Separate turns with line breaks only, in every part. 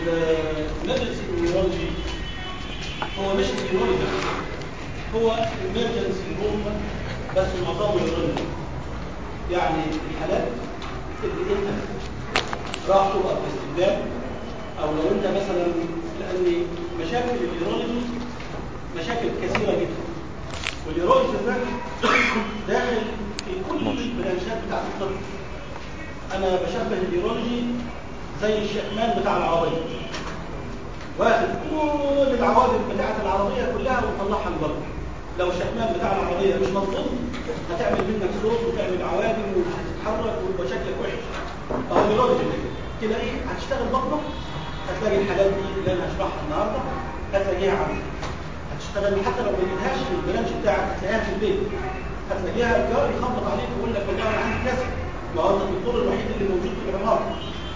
الميديسين نيورولوجي هو مش نيورولوجي هو emergency روم بس معظمه نيورولوجي يعني الحالات اللي انت راح تبقى في استخدام او لو انت مثلا لان مشاكل النيورولوجي مشاكل كثيره جدا والنيورولوجي ده داخل في كل البرانشات بتاعت الطب انا بشبه النيورولوجي زي الشكمان بتاع العربيه واخد كل العوادم بتاعت العربيه كلها وطلعها لبره لو الشكمان بتاع العربيه مش مظبوط هتعمل منك صوت وتعمل عوادم ومش هتتحرك ويبقى شكلك وحش اهو النيورولوجي كده تلاقيه هتشتغل بطنك هتلاقي الحالات دي اللي انا هشرحها النهارده هتلاقيها عندك هتشتغل حتى لو ما جبتهاش في البرانش بتاعك هتلاقيها في البيت هتلاقيها الجار يخبط عليك ويقول لك والله انا عندي كذا ما هو انت الدكتور الوحيد اللي موجود في العماره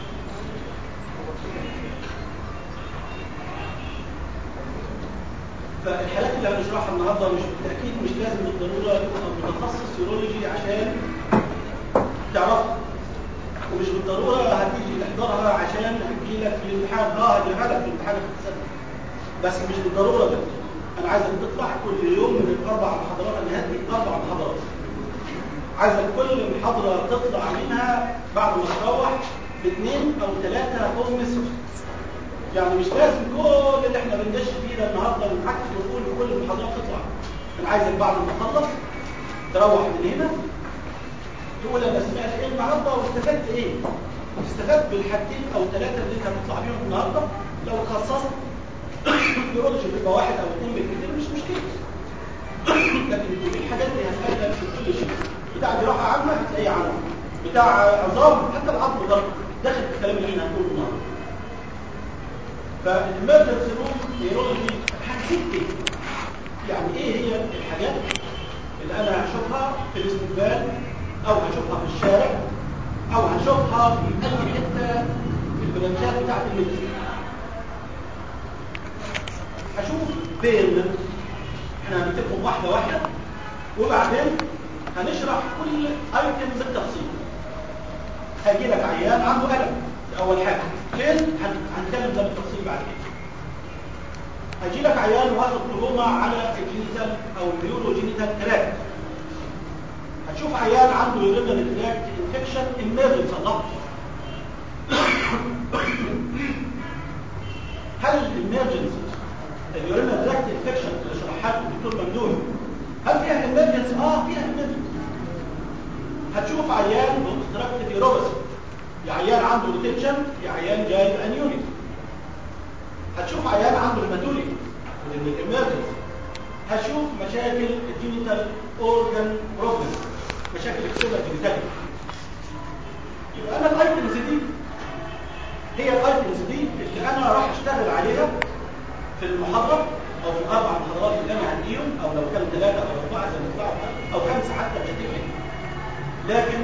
فالحالات اللي هنشرحها النهارده مش بالتاكيد مش لازم بالضروره تبقى متخصص يورولوجي عشان تعرفها ومش بالضروره هتيجي تحضرها عشان هتجي لك في الامتحان اه هجيبها لك في الامتحان الاختصاصي بس مش بالضروره ده انا عايزك تطلع كل يوم من الاربع محاضرات انا هدي اربع محاضرات عايزك كل محاضره تطلع منها بعد ما تروح باثنين او ثلاثه هوم مسج يعني مش لازم كل اللي احنا بندش فيه ده النهارده نعكس ونقول في كل المحاضرات تطلع انا عايزك بعد ما تخلص تروح من هنا تقول انا سمعت ايه النهارده واستفدت ايه استفدت بالحاجتين او ثلاثه اللي انت هتطلع بيهم النهارده لو خصصت يورولوجي بيبقى واحد او اثنين بالكتير مش مشكله لكن كل الحاجات اللي هتفيدك في كل شيء بتاع جراحه عامه هتلاقيه عنه بتاع عظام حتى العظم ده داخل في الكلام اللي احنا هنقوله النهارده فالميرجنسي روم نيورولوجي هتفيد ايه؟ يعني ايه هي الحاجات اللي انا هشوفها في الاستقبال او هشوفها في الشارع او هشوفها في اي حته في البرانشات بتاعت الميديسين هشوف بين احنا هنكتبهم واحده واحده وبعدين هنشرح كل ايتم بالتفصيل هيجي لك عيان عنده الم اول حاجه فين هنتكلم ده بالتفصيل بعد كده هيجي لك عيان واخد تروما على الجينيتال او النيوروجينيتال تراكت هتشوف عيان عنده يورينال تراكت انفكشن ايمرجنس الله هل الامرجنسي اليورينال تراكت انفكشن اللي شرحها الدكتور ممدوح هل فيها ايمرجنسي اه فيها ايمرجنسي هتشوف عيان اوبستراكتيف يوروباسي يا عيان عنده ريتنشن يا عيان جاي بانيوري هتشوف عيان عنده هيماتوري من الامرجنسي هشوف مشاكل الجينيتال اورجان بروبلم مشاكل الكسوله الجينيتاليه يبقى انا الايتمز دي هي الايتمز دي اللي انا راح اشتغل عليها في المحاضره او في الاربع محاضرات اللي انا هديهم او لو كانوا ثلاثه او اربعه زي ما يطلعوا او خمسه حتى مش هتفرق لكن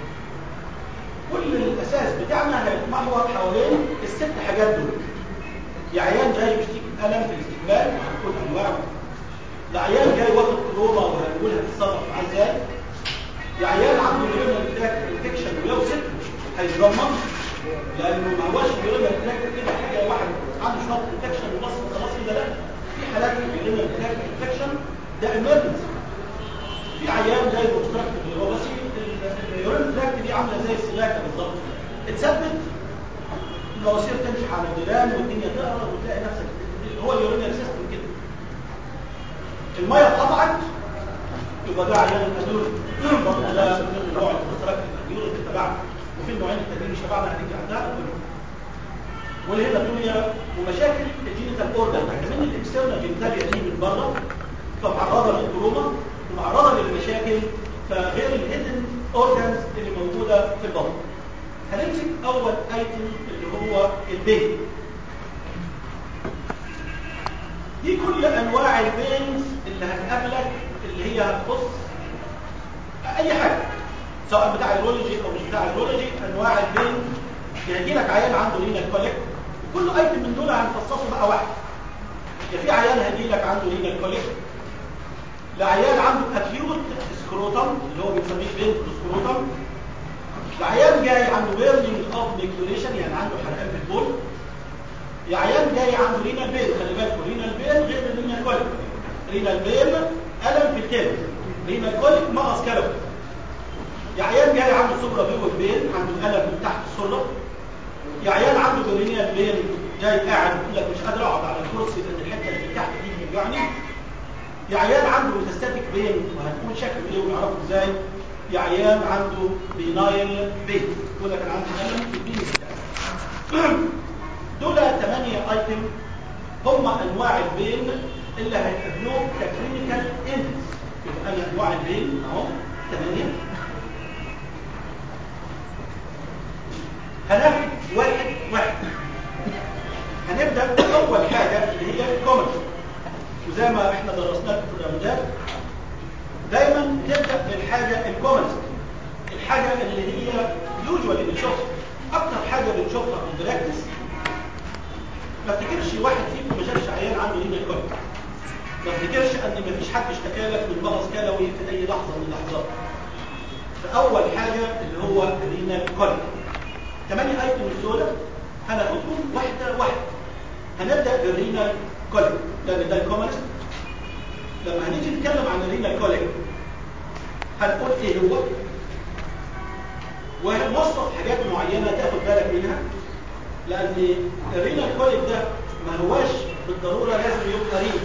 كل الاساس بتاعنا هيتمحور حوالين الست حاجات دول يا عيان جاي بيشتكي الم في الاستقبال هنقول انواعه لا عيان جاي واخد كورونا وهنقول هتتصرف معاه ازاي يا عيان عنده يورينال تراكت انفكشن ولو ست هيتضمن لانه ما هواش يورينال تراكت كده حاجه واحد عنده شويه انفكشن وبص خلاص كده لا في حالات يورينال تراكت انفكشن ده ايمرجنسي في عيان جاي بوستراكتيف نيوروباثي اليورين تراكت دي عامله زي السلاكه بالظبط اتثبت المواسير تمشي على الجيران والدنيا تقرا وتلاقي نفسك هو اليورينال سيستم كده الميه اتقطعت يبقى ده عيان الادول برضه ده من نوع الاوبستراكتيف الادول اللي تبعنا وفي النوعين التانيين مش تبعنا هنيجي عندها والهيماتوريا ومشاكل الجينيتال اورجان كمان الاكسترنال جينيتاليا دي من بره فمعرضه للتروما ومعرضه للمشاكل فغير الهيدن اورجانز اللي موجوده في البطن هنمسك اول ايتم اللي هو البين دي كل انواع البينز اللي هتقابلك اللي هي هتخص اي حاجه سواء بتاع الرولوجي او مش بتاع الرولوجي انواع البين يجي لك عيان عنده رينال كوليك كل ايتم من دول هنفصصه بقى واحد يا في عيان هيجي لك عنده رينال كوليك لعيان عنده اكيوت سكروتم اللي هو بنسميه بين سكروتم لعيان جاي عنده بيرنينج اوف ميكيوريشن يعني عنده حرقان في البول يا عيان جاي عنده رينال بين خلي بالكم رينال بين غير الرينال كوليك رينال بين الم في الكلى رينال كوليك مغص كلوي يا عيان جاي عنده سوبرا بيوت بين عنده الم من تحت السره يا عيان عنده برينيال بين جاي قاعد يقول لك مش قادر اقعد على الكرسي لان الحته اللي تحت دي بتوجعني يا عيان عنده ميتاستاتيك بين وهتقول شكله ايه ونعرفه ازاي يا عيان عنده بينايل بين يقول لك انا عندي الم في البين بتاعي دول 8 ايتم هم انواع البين اللي هيقابلوك ككلينيكال اندكس يبقى انا انواع البين اهو 8 هناخد واحد واحد هنبدا باول حاجه اللي هي الكومنت وزي ما احنا درسناها في البرنامجات دايما نبدا بالحاجه الكومنت الحاجه اللي هي يوجوالي بنشوفها اكتر حاجه بنشوفها في البراكتس ما افتكرش واحد فيكم ما شافش عيان عنده رينال كوليك ما افتكرش ان ما فيش حد اشتكى لك من مغص كلوي في اي لحظه من اللحظات فاول حاجه اللي هو رينال كوليك ثمانية ايتمز دول هناخدهم واحدة واحدة هنبدأ بالرينال كوليك لأن ده الكومنست لما هنيجي نتكلم عن الرينال كوليك هنقول ايه هو وهنوصف حاجات معينة تاخد بالك منها لأن الرينال كوليك ده ما هواش بالضرورة لازم يبقى رينال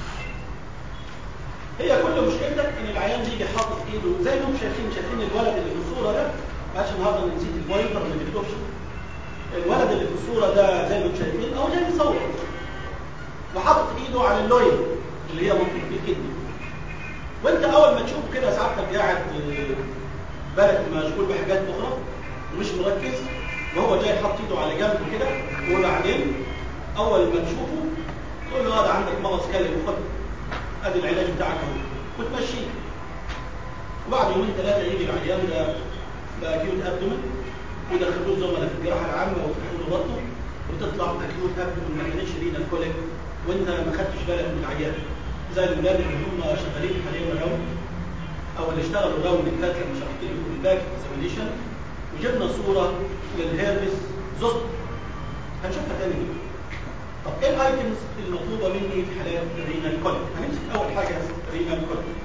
هي كل مشكلتك ان العيان بيجي حاطط ايده زي ما انتم شايفين شايفين الولد اللي في الصوره ده معلش النهارده انا نسيت البوينتر ما بيكتبش الولد اللي في الصوره ده زي ما انتم شايفين اهو جاي يصور وحاطط ايده على اللوين اللي هي منطقه الكدني وانت اول ما تشوف كده ساعتك قاعد بالك مشغول بحاجات اخرى ومش مركز وهو جاي حاطط ايده على جنب كده وبعدين اول ما تشوفه تقول له هذا عندك مغص كلوي خد ادي العلاج بتاعك اهو وتمشيه وبعد يومين ثلاثه يجي العيان ده باكيوت ابدومن ودخلوه الزملاء في الجراحه العامه وفتحوا له بطنه وتطلع اكيوت ابدومن ما كانتش لينا الكوليك وانت ما خدتش بالك من العيان زي الاولاد اللي هم شغالين حاليا راوند او اللي اشتغلوا راوند اللي فات لما شرحت لكم الباك اكزامينيشن وجبنا صوره للهيربس زوست هنشوفها تاني دي طب ايه الايتمز المطلوبه مني في حالات الرينال كوليك هنمسك اول حاجه رينال كوليك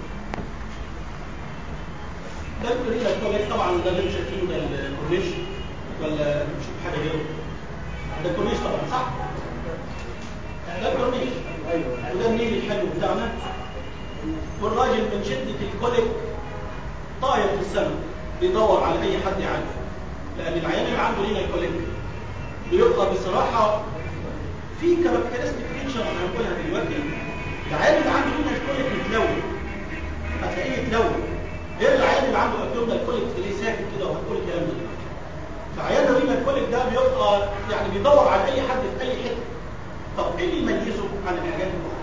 ده الرينال كوليك طبعا ده اللي شايفينه ده الكورنيش ولا نشوف حاجه غيره ده الكورنيش طبعا صح ده الكورنيش ايوه وده النيل الحلو بتاعنا والراجل من شده الكوليك طاير في السماء بيدور على اي حد يعالجه لان العيان اللي عنده رينال كوليك بيبقى بصراحه في كاركترستيك فيتشر انا هقولها دلوقتي العيان اللي عنده رينال كوليك متلون هتلاقيه متلون غير العيان اللي عنده ابدومينال كوليك تلاقيه ساكت كده وهتقول الكلام ده فعيان الرينال كوليك ده بيبقى يعني بيدور على اي حد في اي حته طب ايه اللي يميزه عن الحاجات الاخرى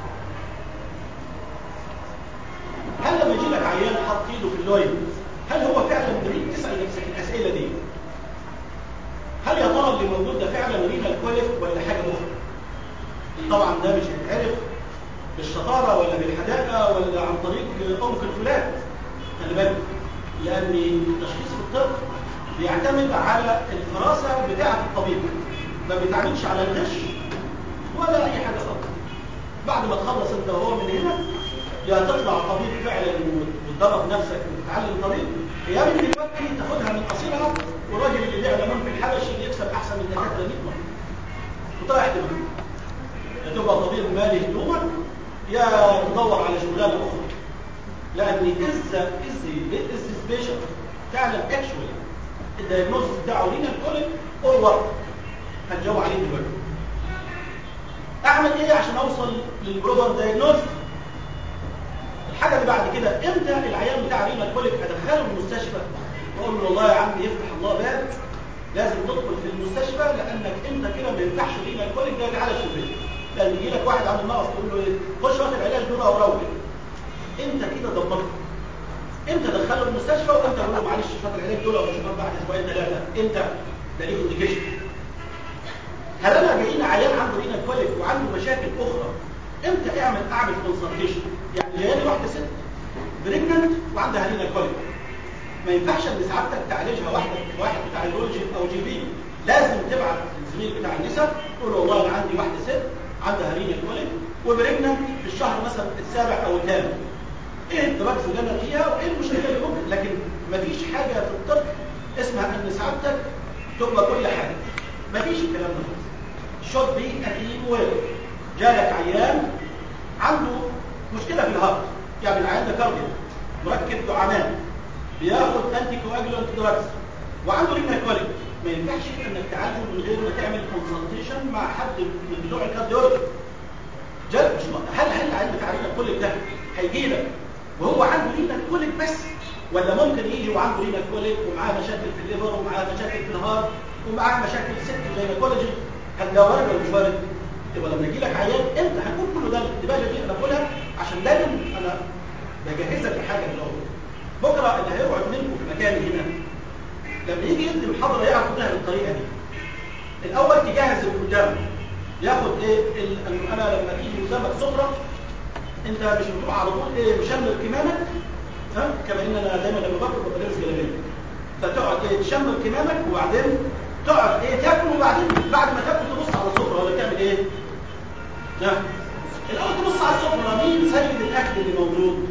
هل لما يجي لك عيان حاط ايده في اللوين هل هو فعلا مريض تسال نفسك الاسئله دي هل يا ترى اللي موجود ده فعلا رينال كوليك ولا حاجه اخرى طبعا ده مش هيتعرف بالشطاره ولا بالحداقه ولا عن طريق عنق الفلان خلي بالك لان التشخيص في الطب بيعتمد على الفراسه بتاعه الطبيب ما بيتعاملش على الغش ولا اي حاجه خالص بعد ما تخلص انت وهو من هنا يا تطلع طبيب فعلا وتدرب نفسك وتتعلم طبيب يا من دلوقتي تاخدها من قصيرها والراجل اللي بيع ليمون في الحبشي يكسب احسن من دكاتره 100 مره وطلع احتمال يا تبقى طبيب مالي هدومك يا تدور على شغلانه اخرى لان از از از سبيشال فعلا اكشولي الدايجنوستس بتاعه لينا الكوليك اور ورك هنجاوب عليه دلوقتي اعمل ايه عشان اوصل للبروبر دايجنوست الحاجه اللي بعد كده امتى العيان بتاع رينا الكوليك ادخله المستشفى واقول له والله يا عم يفتح الله باب لازم تدخل في المستشفى لانك انت كده ما ينفعش رينا الكوليك ده تعالى في البيت لان يجي لك واحد عنده نقص تقول له ايه خش وقت العلاج دول او روح انت كده ضبطت امتى دخله المستشفى وامتى اقول له معلش شويه العلاج دول او مش بعد اسبوعين ثلاثه امتى ده ليه انديكيشن هل انا جايين عيان عنده رينا كوليك وعنده مشاكل اخرى امتى اعمل اعمل كونسلتيشن يعني جايه واحده ست بريجننت وعندها رينا كوليك ما ينفعش ان سعادتك تعالجها واحده واحد بتاع الرولوجي او جي بي لازم تبعت الزميل بتاع النساء تقول له والله انا عندي واحده وبرجنا في الشهر مثلا السابع او الثامن ايه الدراجز اللي انا فيها وايه المشكله اللي ممكن لكن مفيش حاجه في الطب اسمها ان سعادتك تبقى كل حاجه مفيش الكلام ده شوت بي اكيد ويل جالك عيان عنده مشكله في الهارت يعني العيان ده كارديو مركب دعامات بياخد انتي كواجولانت دراجز وعنده رينا كوليك ما ينفعش انك تعالجه من غير ما تعمل كونسلتيشن مع حد من بتوع الكارديولوجي جد مش هل هل العيان بتاع رينا كوليك ده هيجي لك وهو عنده رينا كوليك بس ولا ممكن يجي وعنده رينا كوليك ومعاه مشاكل في الليفر ومعاه مشاكل في الهارت ومعاه مشاكل ست زي كولاجين هل ده وارد ولا مش وارد؟ يبقى لما يجي لك عيان انت هنقول كله ده الدباجه دي انا بقولها عشان دايما انا بجهزك لحاجه من الاول بكره اللي هيقعد منكم في مكاني هنا لما يجي يدي محاضره يعرف منها بالطريقه دي الاول تجهز اللي قدامك ياخد ايه ال- انا لما تيجي قدامك سفره انت مش بتروح على طول ايه مشمر كمامك ها كما ان انا دايما لما باكل ببقى لابس جلابيه فتقعد ايه تشمر كمامك وبعدين تقعد ايه تاكل وبعدين بعد ما تاكل تبص على السفره ولا تعمل ايه؟ ها الاول تبص على السفره مين سيد الاكل اللي موجود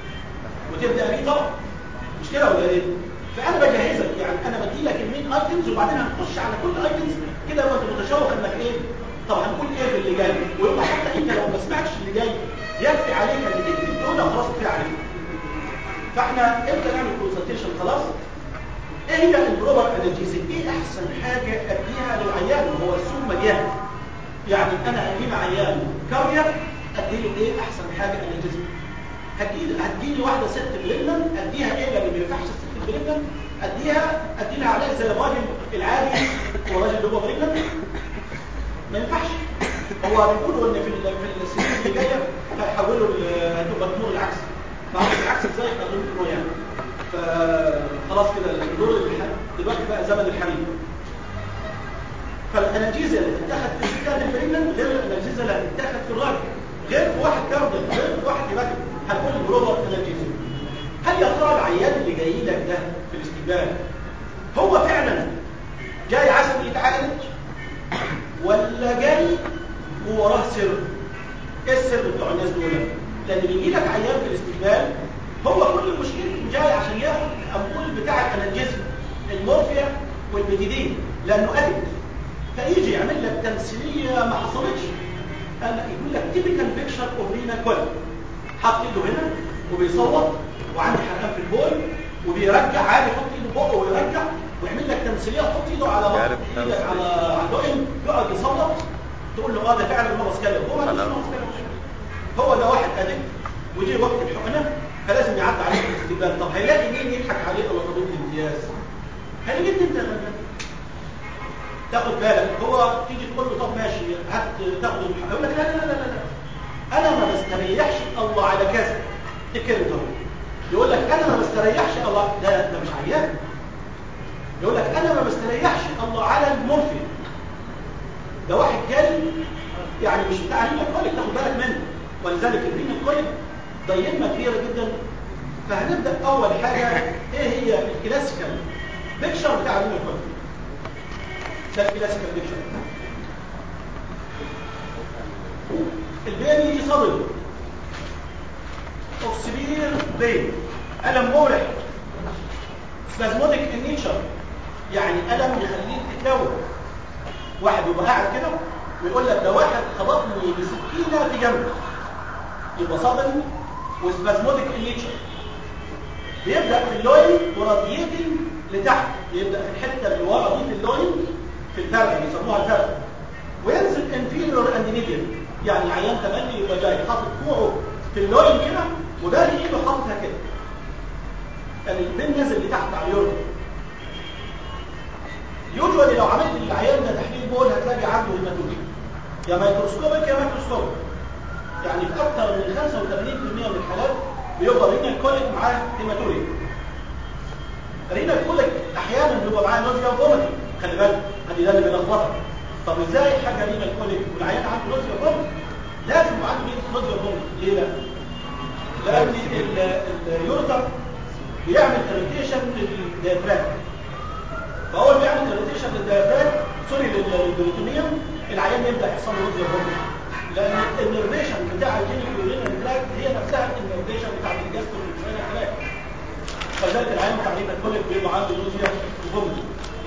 وتبدا بيه طبعا مش كده ولا ايه؟ فانا بجهزك يعني انا بدي لك المين ايتمز وبعدين هنخش على كل ايتمز كده وانت متشوق انك ايه؟ طب هنقول ايه في اللي جاي ويبقى حتى انت لو ما سمعتش اللي جاي يكفي عليك انك تكتب دول خلاص كفايه عليك فاحنا امتى نعمل كونسلتيشن خلاص ايه هي البروبر انالجيزي ايه احسن حاجه اديها للعيان وهو السوق مليان يعني انا اجيب عيان كاردياك اديله ايه احسن حاجه انالجيزي هتجيلي هتجيلي واحده ست بريجنن اديها ايه لان ما ينفعش الست بريجنن اديها ادي لها علاج زي الراجل العادي هو الراجل اللي هو بريجنن ما ينفعش هو بيقولوا ان في ال- في السنين اللي جايه هيحولوا ال- هتبقى الامور العكس فعمل العكس ازاي هتقولوا يعني فخلاص كده الدور الح- دلوقتي بقى زمن الحريم فالانالجيزيا اللي تتاخد في الستات البريجنن غير الانالجيزيا اللي هتتاخد في الراجل غير في واحد كارديال غير في واحد يبقى هنقول البروفر انالجيزيا هل يا ترى العيان اللي جاي لك ده في الاستقبال هو فعلا جاي عشان يتعالج ولا جاي ووراه سر ايه السر بتوع الناس دول لان بيجي لك عيان في الاستقبال هو كل مشكلته جاي عشان ياخد الامبول بتاع الانالجيزم المورفيا والبيتيدين لانه ادكت فيجي يعمل لك تمثيليه ما حصلتش قال لك يقول لك تيبيكال بيكشر اوف رينا كول حط ايده هنا وبيصوت وعنده حرقان في البول وبيرجع عادي يحط ايده بقه ويرجع ويعمل لك تمثيليه يحط ايده على بطن
يعرف
ايدك
تمثيلية.
على على الدقن يقعد يصوت تقول له اه ده فعلا هو مسكله هو ما
خلاص.
هو ده واحد ادك وجي وقت الحقنه فلازم يعدي عليه في الاستقبال طب هيلاقي مين يضحك عليه ولا طبيب الامتياز هيجي انت يا غلبان. تاخد بالك هو تيجي تقول له طب ماشي هات تاخد الحقنه يقول لك لا لا لا لا لا انا ما بستريحش الله على كذا تفتكر انت هو يقول لك انا ما بستريحش الله ده ده مش عيان يقول لك انا ما بستريحش الله على المورفين ده واحد جاي يعني مش بتاع رينا كوليك تاخد بالك منه ولذلك الرينا كوليك ضيمه كبيره جدا فهنبدا اول حاجه ايه هي الكلاسيكال بيكشر بتاع رينا كوليك ده الكلاسيكال بيكشر البين يجي صدر اوف سبير بين الم مورح سبازموديك ان نيتشر يعني الم يخليك تتلوث واحد يبقى قاعد كده ويقول لك ده واحد خبطني بسكينه في جنبي يبقى صدمي وسبازموديك ان نيتشر بيبدا في اللوين وراديتنج لتحت يبدا في الحته اللي ورا دي في اللوين في الفرق بيسموها الفرق وينزل انفيريور اند ميديال يعني عيان تملي يبقى جاي حاطط كوعه في اللوين كده وده ايده حاططها كده يعني البين نازل لتحت على اليورو يوجوالي لو عملت للعيان ده تحليل بول هتلاقي عنده هيماتومي يا مايكروسكوبيك يا مايكروسكوبيك يعني في اكثر من 85% من الحالات بيبقى رينال كوليك معاه هيماتوري رينال كوليك احيانا بيبقى معاه نوزيا وفوميتنج خلي بالك ادي ده اللي بيلخبطك طب ازاي حاجه رينال كوليك والعيان عنده نوزيا وفوميتنج لازم يبقى عنده نوزيا وفوميتنج ليه لا؟ لان ال- اليورتر بيعمل اريتيشن للديافراجم فاول ما يعمل اريتيشن للديافراجم سوري لل- للبريتونيوم العيان يبدا يحصل له نوزيا وفوميتنج لان النرفيشن بتاع الجينيك يورينال تراك هي نفسها النرفيشن بتاع الجاسترو تراك فذلك العين بتاع الرينال كوليك بيبقى عنده نوزيا وفوميتنج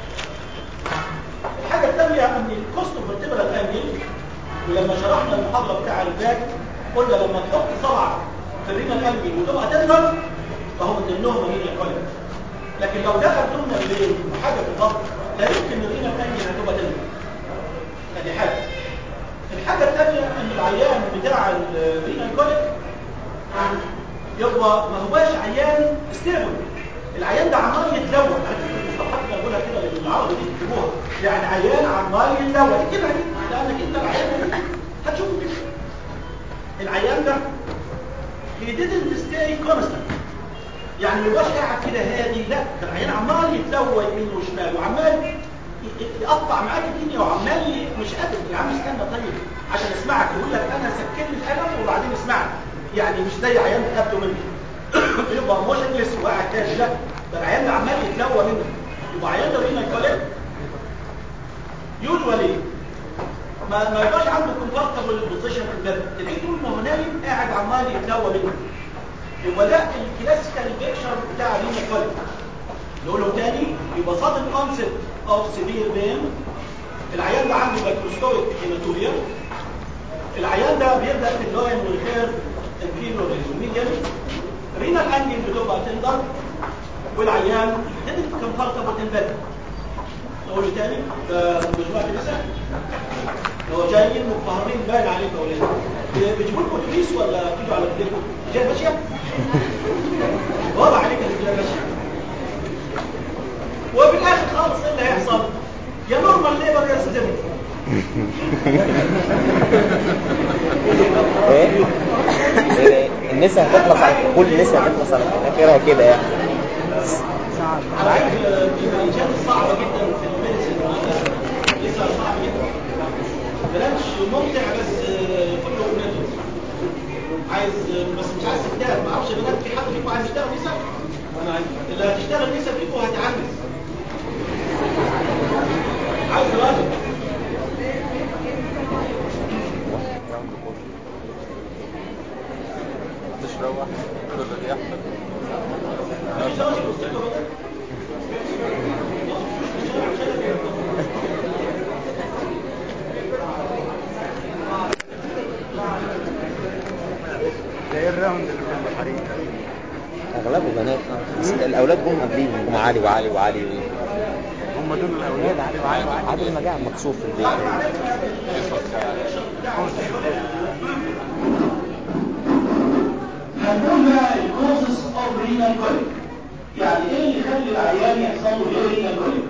الحاجه الثانيه ان الكوست اوف فيرتبرال انجل ولما شرحنا المحاضره بتاع الباك قلنا لما تحط صبعك في الرينال انجل وتبقى تنزل فهو من ضمنهم الرينال كوليك لكن لو دخل ضمن الليل حاجه في الضغط لا يمكن الرينال انجل هتبقى تنزل ادي حاجه الحاجه الثانيه ان العيان بتاع الرينال كوليك يبقى ما هواش عيان ستيبل العيان ده عمال يتلوث المصطلحات اللي بقولها كده بالعربي دي تكتبوها يعني عيان عمال يتلوث اكتبها دي لانك انت العيان ده هتشوفه كده العيان ده he didn't stay constant يعني ما يبقاش قاعد كده هادي لا ده العيان عمال يتلوث يمين وشمال وعمال يقطع معاك الدنيا وعمال مش قادر يا عم استنى طيب عشان اسمعك يقول لك انا سكن القلم وبعدين اسمعك يعني مش زي عيان خدته مني يبقى موشنلس وقاعد تاني لا ده العيان ده عمال يتلوى منك يبقى عيان ده رينا كوليك يوجوالي ما ما يبقاش عنده كومفورتبل بوزيشن في الباب تلاقيه طول ما هو نايم قاعد عمال يتلوى منك يبقى ده الكلاسيكال بيكشر بتاع رينا كوليك نقوله تاني يبقى صادم كونسبت اوف سيفير بين العيان ده عنده مايكروسكوبيك هيماتوريا العيان ده بيبدا في اللوين والخير انفيرو ميديان رينال انجل بتبقى تندر والعيان didn't comfortable in bed نقول تاني ده مجموعه النساء هو جايين مقهرين باين عليك يا ولاد بيجيبوا لكم اتوبيس ولا بتيجوا على رجلكم جاي ماشيه واضح عليك انك جاي ماشيه وفي الاخر خالص ايه اللي هيحصل يا نورمال ليبر يا ستيبل
ايه النساء هتخلص على كل النساء هتخلص على اخرها كده يعني
عارف الايجاد صعبه جدا في الميديسن لسه صعب جدا برانش ممتع بس كله بنات عايز بس مش عايز تشتغل ما اعرفش بنات في حد فيكم عايز يشتغل نساء انا عايز اللي هتشتغل نساء فيكم هتعنس عايز راجل
تشرب كل دي احمد
مفيش راجل وسطكم بقى
ده ايه الراوند اللي في البحرين
اغلبه بنات بس الاولاد جم قبليهم جم علي وعلي وعلي و...
هم دول الاولاد علي وعلي وعلي
عادل ما قاعد مكسوف في البيت
هنقول بقى الكوزس اوف رينال كوليك يعني ايه اللي يخلي العيان يحصل له رينال كوليك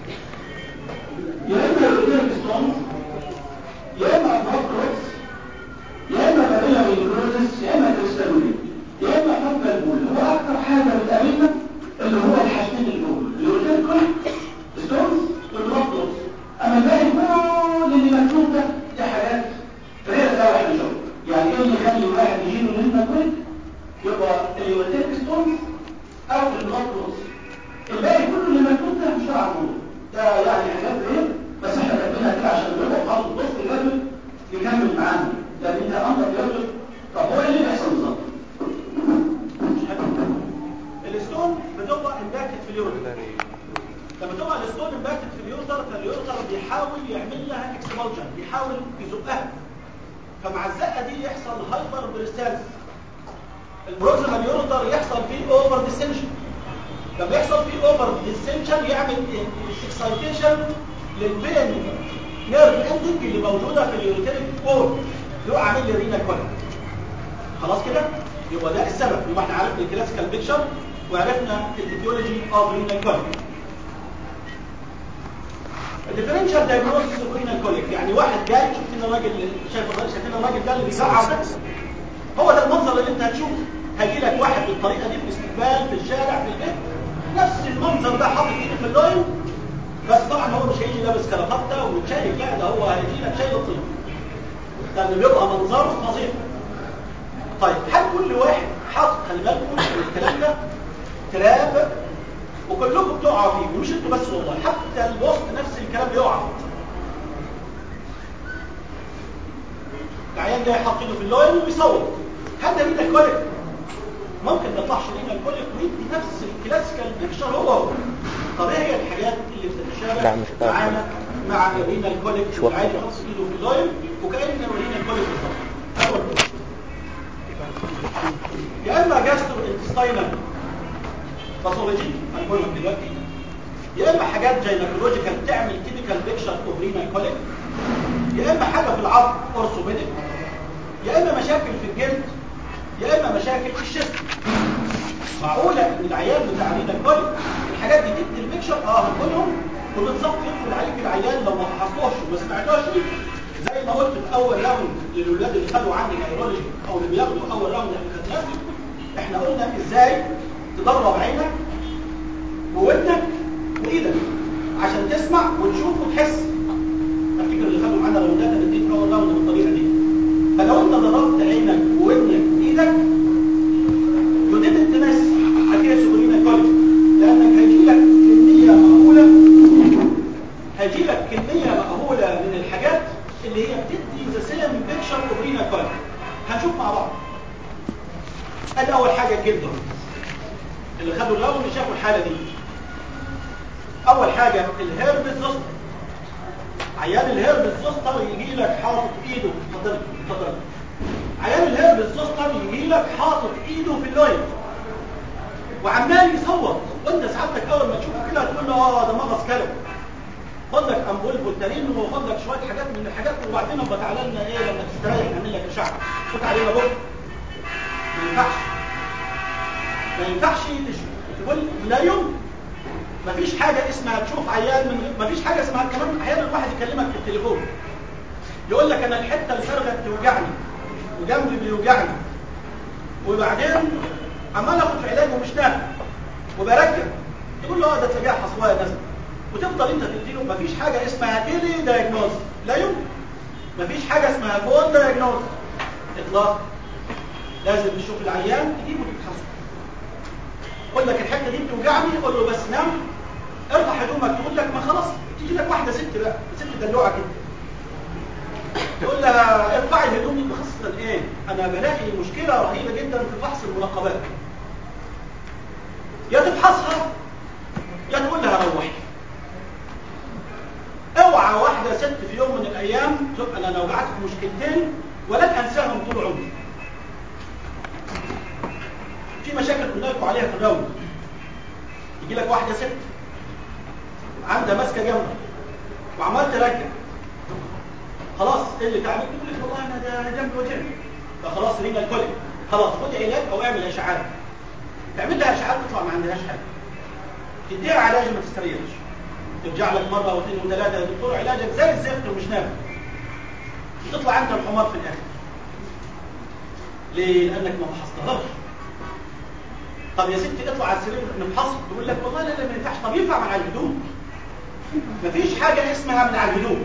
يا اما يورينال ستونز يا اما بلاد كلوتس يا اما بابيلا ميكروزس يا اما كريستالولين يا اما فانجل بول هو اكتر حاجه بتقابلنا اللي هو الحاجتين الاول اليورينال كوليك ستونز والبلاد كلوتس اما الباقي كل اللي مكتوب ده دي حاجات غير ده واحد شغل يعني ايه اللي يخلي الواحد يجيله رينال كوليك يبقى اليورينال ستونز او البلاد كلوتس الباقي كله اللي مكتوب ده مش تبع الموضوع ده يعني حاجات ايه بس احنا كاتبينها كده عشان نبقى خالص بص الجدول يكمل معانا لان انت امر جدول طب هو ايه اللي بيحصل بالظبط؟ الستون بتبقى امباكت في اليورين لما تبقى الستون امباكت في اليورتر فاليورتر بيحاول يعمل لها اكسبالجن بيحاول يزقها فمع الزقه دي يحصل هايبر بريستالز البروكسيمال يورتر يحصل فيه اوفر ديسنشن لما يحصل فيه اوفر ديسنشن يعمل اكسايتيشن للبين نيرف اندنج اللي موجوده في اليوريتريك بول اللي هو عامل لي رينا كوليك خلاص كده يبقى ده السبب يبقى احنا عرفنا الكلاسيكال بيكشر وعرفنا الايديولوجي اوف رينا كوليك الديفرنشال دايجنوستس اوف رينا كوليك يعني واحد جاي شفت ان الراجل شايف الراجل شايفين الراجل ده اللي بيسعر ده هو ده المنظر اللي انت هتشوفه هيجي لك واحد بالطريقه دي في الاستقبال في الشارع في البيت نفس المنظر ده حاطط ايده في اللوين بس طبعا هو مش هيجي لابس كرافته ومتشيك لا ده هو هيجي لك شايل الطين لان بيبقى منظره فظيع طيب هل كل واحد حاطط خلي بالكم من الكلام ده تراب وكلكم بتقعوا فيه ومش انتوا بس والله حتى الوسط نفس الكلام بيقع العيان العيان جاي حاطط ايده في اللوين وبيصوت هل ده رينا كوليك ممكن ما يطلعش رينا كوليك ويدي نفس الكلاسيكال بيكشر هو هو طب ايه هي الحاجات اللي بتتشابه
لا، مش فاهم.
معانا مع رينا كوليك
مش واضح.
العيان يحط ايده في اللوين وكأن رينا كوليك بالظبط اول بوينت. يا اما جاسترو انتستاينال باثولوجي هنقولها دلوقتي يا اما حاجات جاينكولوجيكال تعمل تيبيكال بيكشر اوف رينال كوليك يا اما حاجه في العظم اورثوبيديك يا اما مشاكل في الجلد يا اما مشاكل في الشفت معقوله ان العيان بتاع رينال كوليك الحاجات دي تدي البيكشر اه هنقولهم وبالظبط يدخل عليك العيان لو ما فحصتوش وما سمعتوش زي ما قلت في اول راوند للولاد اللي خدوا عندي نيرولوجي او اللي بياخدوا اول راوند احنا خدناه احنا قلنا ازاي تدرب عينك وودنك وايدك عشان تسمع وتشوف وتحس افتكر اللي خدوا معانا راوندات انا اديت اول راوند بالطريقه دي فلو انت دربت عينك وودنك وايدك you didn't miss a case of renal colic لانك هيجي لك كميه مهوله هيجي لك كميه مهوله من الحاجات اللي هي بتدي ذا سيم بيكشر اوف رينال كوليك هنشوف مع بعض ادي اول حاجه الجلد اللي خدوا الراوند شافوا الحاله دي اول حاجه الهيرب زوستر عيان الهيرب زوستر يجي لك حاطط ايده اتفضل اتفضل عيان الهيرب زوستر يجي لك حاطط ايده في اللوين وعمال يصوت وانت سعادتك اول ما تشوفه كده تقول له اه ده مغص كلب خد لك امبول فولتارين وخد لك شويه حاجات من الحاجات وبعدين ابقى تعالى لنا ايه لما تستريح نعمل لك اشعه خد علينا بكره ما ينفعش ما ينفعش تش- تقول لا يوم مفيش حاجة اسمها تشوف عيان من مفيش حاجة اسمها كمان احيانا الواحد يكلمك في التليفون يقول لك انا الحتة الفارغة بتوجعني وجنبي بيوجعني وبعدين عمال اخد في علاج ومش نافع وبركب تقول له اه ده تلاقيها حصوايه نازله وتفضل انت تديله مفيش حاجة اسمها تيلي دايجنوز لا يمكن مفيش حاجة اسمها فول دايجنوز اطلاق لازم تشوف العيان تجيبه تتحسن يقول لك الحته دي بتوجعني قول له بس نام ارفع هدومك تقول لك ما خلاص تيجي لك واحده ست بقى ست دلوعه كده تقول لها ارفعي الهدوم دي بخاصه ايه انا بلاقي مشكله رهيبه جدا في فحص المراقبات يا تفحصها يا تقول لها روحي اوعى واحده ست في يوم من الايام تبقى انا وقعت في مشكلتين ولن انساهم طول عمري في مشاكل قلنا لكم عليها في الراوند يجي لك واحده ست عندها ماسكه جنبك وعمال ترجع خلاص ايه اللي تعمل تقول لك والله انا ده جنبي وجعني فخلاص رينا الكوليك خلاص خد علاج او اعمل اشعاعات تعمل لها اشعاعات تطلع ما عندهاش حاجه تديها علاج ما تستريحش ترجع لك مره واثنين وثلاثه يا دكتور علاجك زي الزفت ومش نافع تطلع انت الحمار في الاخر ليه لانك ما فحصتهاش طب يا ستي اطلع على السرير نفحص تقول لك والله لا لا ما ينفعش طب ينفع من على الهدوم مفيش حاجه اسمها من على الهدوم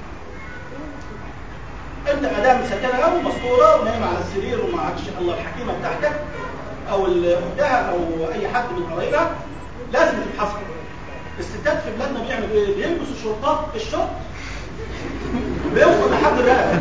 انت ادام مسكنه ومستوره ونايمه على السرير وما عادش الله الحكيمه بتاعتك او ال- اختها او اي حد من قرايبها لازم تتحصل الستات في بلادنا بيعملوا ايه بيلبسوا شرطات الشرط بيوصل لحد الرقبه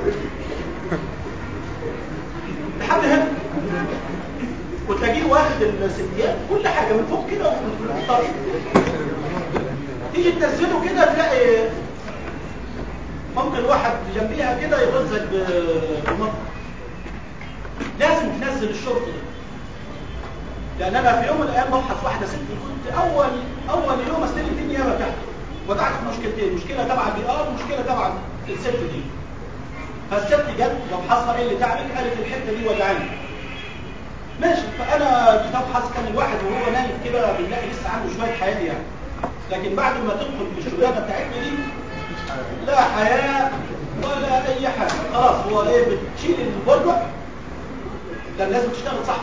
لحد هنا وتلاقيه واخد الستيات كل حاجه من فوق كده ومن الطريق تيجي تنزله كده تلاقي ممكن واحد جنبيها كده يغزك ب- بمطر لازم تنزل الشرط ده لان انا في يوم من الايام ببحث واحده ست كنت اول اول يوم استلم فيه النيابه بتاعتي وقعت في مشكلتين مشكله تبع البي ار ومشكله تبع الست دي فالست جت ببحثها ايه اللي تعبك قالت الحته دي وجعاني ماشي فانا جيت ابحث كان الواحد وهو نايم كده بنلاقي لسه عنده شويه حياه يعني لكن بعد ما تدخل في الشغلانه بتاعتنا دي لا حياه ولا اي حاجه خلاص هو ايه بتشيل البلوه لان لازم تشتغل صح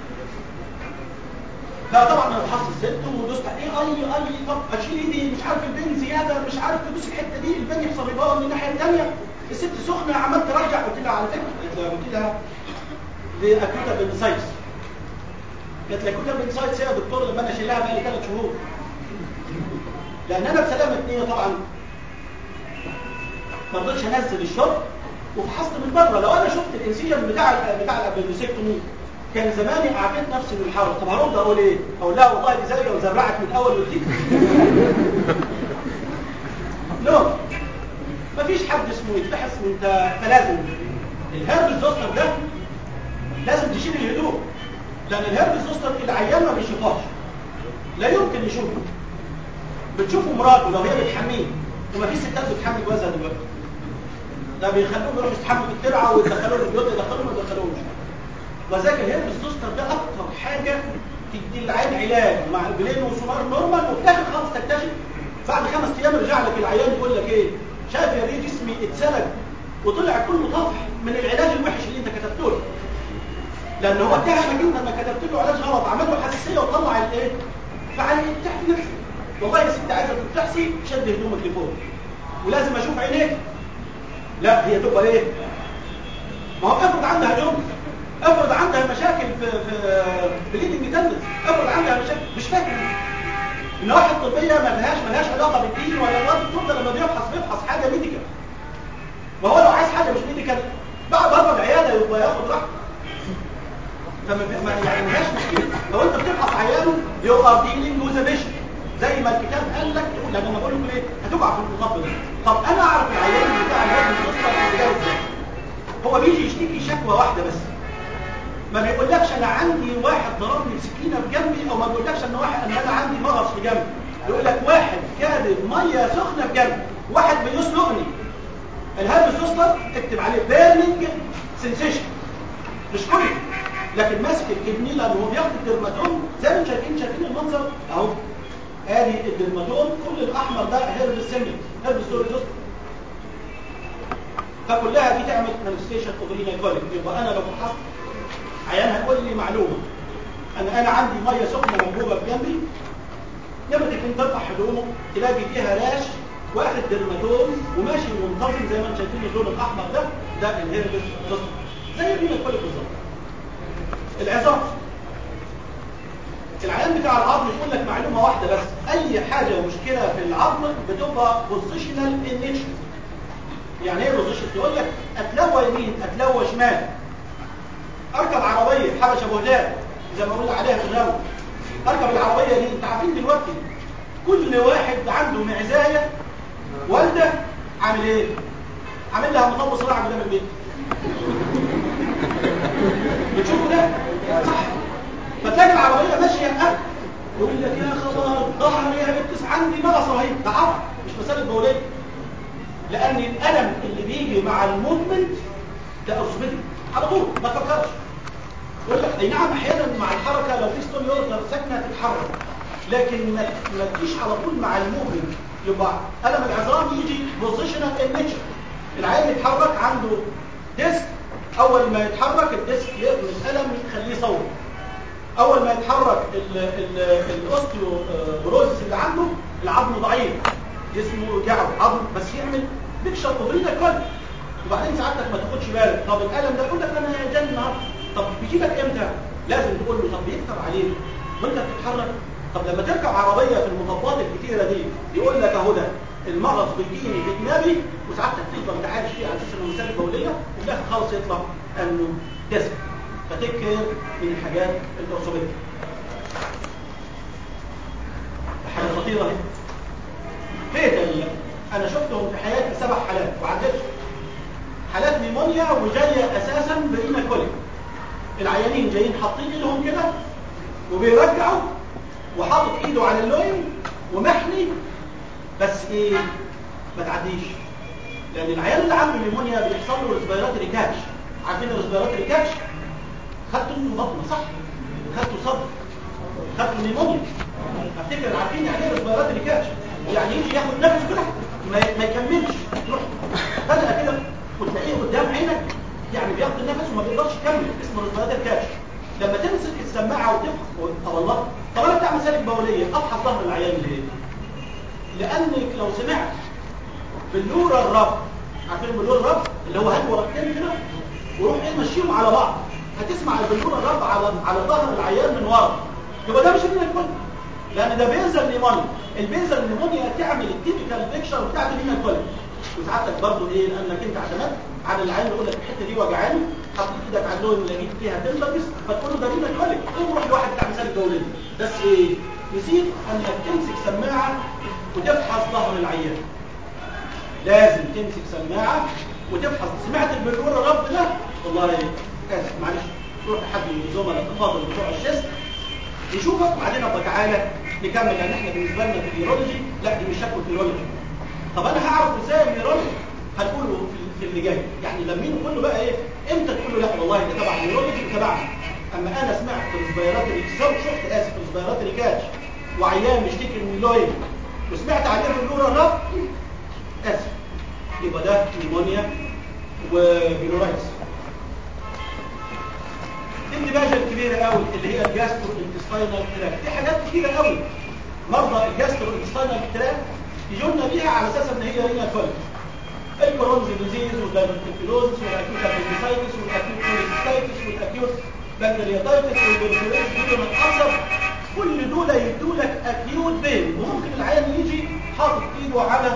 لا طبعا انا فحصت الست ودوست ايه اي اي طب اشيل ايدي مش عارف البين زياده مش عارف تدوس الحته دي البين يحصل رباوه من الناحيه الثانيه الست سخنه عمال ترجع قلت لها على فكره قلت لها دي اكوتا بنسايتس قالت لي اكوتا بنسايتس يا دكتور لما انا شايلها بقالي ثلاث شهور لان انا بسلامه نيه طبعا ما رضيتش انزل الشرط وفحصت من بره لو انا شفت الانسيجن بتاع ال- بتاع الابندوسيكتومي كان زماني اعطيت نفسي من الحرب طب هرد اقول ايه اقول لها والله دي زي لو زرعت من الاول وجديد نو مفيش حد اسمه يتفحص وانت فلازم الهرب زوستر ده لازم تشيل الهدوء لان الهرب زوستر العيان ما بيشوفهاش لا يمكن يشوفه بتشوفه مراته لو هي بتحميه وما في ستات بتحمي جوازها دلوقتي ده بيخلوهم يروحوا يستحموا في الترعه ويدخلوهم البيوت يدخلوهم ما يدخلوهمش وذاك الهرب الزوستر ده اكتر حاجه تدي العين علاج مع البلين وسونار نورمال وفي الاخر خالص تكتشف بعد خمس ايام يرجع لك العيان يقول لك ايه شايف يا بيه جسمي اتسلق وطلع كله طفح من العلاج الوحش اللي انت كتبته له لان هو اتهمك انت لما كتبت له علاج غلط عمل له حساسيه وطلع الايه فعلي تحت نفسك والله يا ست عايزه تحصي شد هدومك لفوق ولازم اشوف عينيك لا هي تبقى ايه ما هو افرض عندها جرم افرض عندها مشاكل في في بليدنج تندس افرض عندها مشاكل مش فاكر النواحي الطبيه ما لهاش ما لهاش علاقه بالدين ولا الواد الدكتور ده لما بيفحص بيفحص حاجه ميديكال ما هو لو عايز حاجه مش ميديكال بعد بره العياده يبقى ياخد راحته فما في- ما- يعني ملهاش مشكله لو انت بتفحص عيانه يو ار ديلينج وذ بيشنت زي ما الكتاب قال لك تقول لما بقول لكم ايه هتقع في المطب ده طب انا اعرف العيان بتاع الهرم الاسره ده ازاي هو بيجي يشتكي شكوى واحده بس ما بيقولكش انا عندي واحد ضربني بسكينه في جنبي او ما بيقولكش ان واحد ان انا عندي مغص في جنبي يقول لك واحد كادب ميه سخنه في جنبي واحد بيسلقني الهرم الاسره اكتب عليه بيرنينج سنسيشن مش كله لكن ماسك الكدني لان هو بياخد الدرماتوم زي ما انتم شايفين شايفين المنظر اهو ادي الدرماتوم كل الاحمر ده هيرب السمن هيرب ستوريزوس فكلها دي تعمل مانيفستيشن اوف رينال يبقى انا لو فحصت عيان هيقول لي معلومه انا انا عندي ميه سخنه موجوده في جنبي نمرة اتنين ترفع هدومه تلاقي فيها راش واخد درماتوم وماشي منتظم زي ما انتم شايفين اللون الاحمر ده ده الهيربس زوستر زي الرينال كوليك بالظبط العظام العيان بتاع العظم يقول لك معلومة واحدة بس أي حاجة مشكلة في العظم بتبقى بوزيشنال ان نيتشر يعني ايه بوزيشن يقول لك اتلوى يمين اتلوى شمال اركب عربية حبشة بهدان زي ما قلنا عليها في الأول اركب العربية دي انت عارفين دلوقتي كل واحد عنده معزاية والدة عامل ايه عامل لها مطب صراع قدام البيت بتشوفوا ده صح فتلاقي العربية ماشية أه يقول لك يا خبر ظهري يا بنتس عندي مغص رهيب ده عرض مش مسألة بولية لأن الألم اللي بيجي مع المدمن ده أرثوبيدي على طول ما تفكرش يقول لك اي نعم احيانا مع الحركة لو في ستون يوردر ساكنة تتحرك لكن ما ما تجيش على طول مع المؤمن يبقى ألم العظام يجي بوزيشنال ان نيتشر العين يتحرك عنده ديسك اول ما يتحرك الديسك يقبل الالم يخليه يصور اول ما يتحرك الاوستيوبروزس اللي عنده العظم ضعيف جسمه وجعه عظم بس يعمل بيكشر اوفرينا كل وبعدين ساعتك ما تاخدش بالك طب الالم ده يقول لك انا جاي النهارده طب بيجيبك امتى لازم تقول له طب بيكتر عليك وانت بتتحرك طب لما تركب عربيه في المطبات الكتيره دي يقول لك اهو ده المغص بيجيني في جنابي وساعتك تفضل تعالج فيه على اساس انه مساله بوليه وفي الاخر خالص يطلع انه ديسك فتكر من الحاجات الارثوبيديه حاجه خطيره اهي فيتال انا شفتهم في حياتي سبع حالات وعدتهم حالات نيمونيا وجايه اساسا برينا كوليك العيانين جايين حاطين ايدهم كده وبيرجعوا وحاطط ايده على اللوين ومحني بس ايه ما تعديش لان العيان اللي عنده نيمونيا بيحصل له ريسبيراتوري كاتش عارفين الريسبيراتوري كاتش خدتوا انتوا بطنه صح خدتوا صدر خدتوا نيمونيا افتكر عارفين يعني ايه ريسبيراتوري كاتش يعني يجي ياخد نفس كده ما, ما يكملش يروح فجاه كده وتلاقيه قدام عينك يعني بياخد النفس وما بيقدرش يكمل اسمه ريسبيراتوري كاتش لما تمسك السماعه وتفحص طب الله طب انا بتاع مسالك بوليه افحص ظهر العيان ليه لانك لو سمعت باللورا الرب عارفين باللورا الرب اللي هو هات ورقتين كده وروح ايه مشيهم على بعض هتسمع البلورا الرب على على ظهر العيان من ورا يبقى ده مش من الكل لان ده بينزل نيمونيا البينزل نيمونيا تعمل التيبيكال بيكشر بتاعت الهينا الكل وساعتك برضه ايه لانك انت اعتمدت عن العين يقول لك الحته دي وجعاني حطيت ايدك على اللون اللي لقيت فيها تندرس فتقول له ده رينا كوليك قوم روح لواحد بتاع مسالك دولي بس ايه نسيت انك تمسك سماعه وتفحص ظهر العيان لازم تمسك سماعه وتفحص سمعت البلور الرب ده والله اسف معلش روح لحد من الزملاء الافاضل بتوع الشيست يشوفك وبعدين ابقى تعالى نكمل لان احنا بالنسبه لنا في النيرولوجي لا دي مش شكوى النيرولوجي طب انا هعرف ازاي النيرولوجي هنقوله في, في اللي جاي يعني لما نقول له بقى ايه امتى تقول له لا والله ده تبع النيرولوجي وتبعنا اما انا سمعت ريسبيراتوري شفت اسف ريسبيراتوري كاتش وعيان بيشتكي من اللويد وسمعت عليه في اللورا الرب اسف يبقى ده نيمونيا وبيلورايتس الدماغ الكبيرة قوي اللي هي الجاسترو انتستاينال تراك دي حاجات كتيرة قوي مرضى الجاسترو انتستاينال تراك يجونا بيها على اساس ان هي رينا كوليك الكورونز ديزيز والدايبرتيكلوزس والاكيوت ابنديسايتس والاكيوت كوليسيستايتس والاكيوت بنكرياتايتس والبرفوريتس دول الأكثر كل دول يدوا لك اكيوت بين وممكن العيان يجي حاطط ايده على